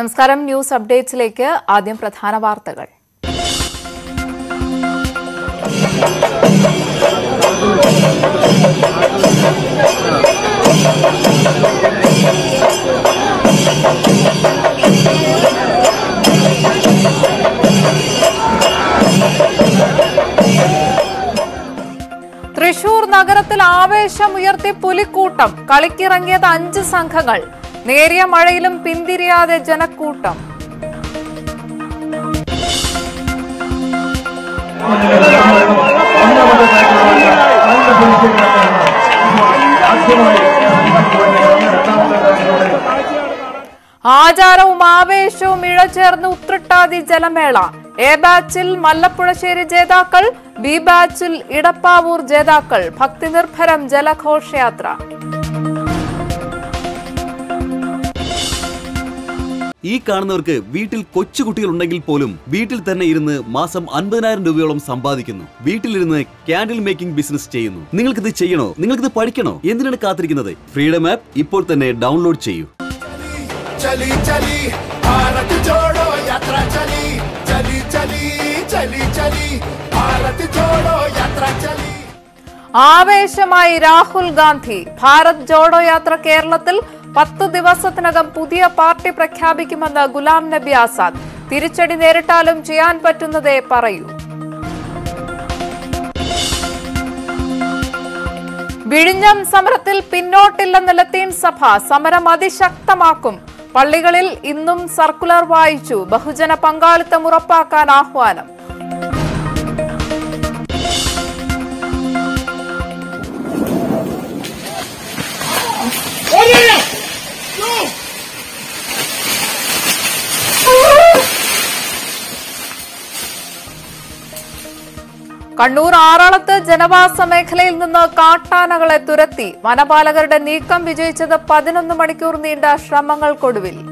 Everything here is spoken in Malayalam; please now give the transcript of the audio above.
നമസ്കാരം ന്യൂസ് അപ്ഡേറ്റ്സിലേക്ക് ആദ്യം പ്രധാന വാർത്തകൾ തൃശൂർ നഗരത്തിൽ ആവേശമുയർത്തി പുലിക്കൂട്ടം കളിക്കിറങ്ങിയത് അഞ്ച് സംഘങ്ങൾ നേരിയ മഴയിലും പിന്തിരിയാതെ ജനക്കൂട്ടം ആചാരവും ആവേശവും ഇഴചേർന്ന് ഉത്രട്ടാതി ജലമേള എ ബാച്ചിൽ മല്ലപ്പുഴശ്ശേരി ജേതാക്കൾ ബി ബാച്ചിൽ ഇടപ്പാവൂർ ജേതാക്കൾ ഭക്തിനിർഭരം ജലഘോഷയാത്ര ഈ കാണുന്നവർക്ക് വീട്ടിൽ കൊച്ചുകുട്ടികൾ ഉണ്ടെങ്കിൽ പോലും വീട്ടിൽ തന്നെ ഇരുന്ന് മാസം അൻപതിനായിരം രൂപയോളം സമ്പാദിക്കുന്നു വീട്ടിലിരുന്ന് ക്യാൻഡിൽ മേക്കിംഗ് ബിസിനസ് ചെയ്യുന്നു നിങ്ങൾക്കിത് ചെയ്യണോ നിങ്ങൾക്കിത് പഠിക്കണോ എന്തിനാണ് കാത്തിരിക്കുന്നത് ഫ്രീഡം ആപ്പ് ഇപ്പോൾ തന്നെ ഡൗൺലോഡ് ചെയ്യൂ चली चली भारत जोड़ो यात्रा चली चली चली चली चली भारत जोड़ो यात्रा चली ആവേശമായി രാഹുൽ ഗാന്ധി ഭാരത് ജോഡോ യാത്ര കേരളത്തിൽ പത്ത് ദിവസത്തിനകം പുതിയ പാർട്ടി പ്രഖ്യാപിക്കുമെന്ന് ഗുലാം നബി ആസാദ് തിരിച്ചടി നേരിട്ടാലും ചെയ്യാൻ പറ്റുന്നതേ പറയൂ വിഴിഞ്ഞം സമരത്തിൽ പിന്നോട്ടില്ലെന്ന് ലത്തീൻ സഭ സമരം അതിശക്തമാക്കും പള്ളികളിൽ ഇന്നും സർക്കുലർ വായിച്ചു ബഹുജന പങ്കാളിത്തം ഉറപ്പാക്കാൻ ആഹ്വാനം കണ്ണൂർ ആറളത്ത് ജനവാസ മേഖലയിൽ നിന്ന് കാട്ടാനകളെ തുരത്തി വനപാലകരുടെ നീക്കം വിജയിച്ചത് പതിനൊന്ന് മണിക്കൂർ നീണ്ട ശ്രമങ്ങൾക്കൊടുവിൽ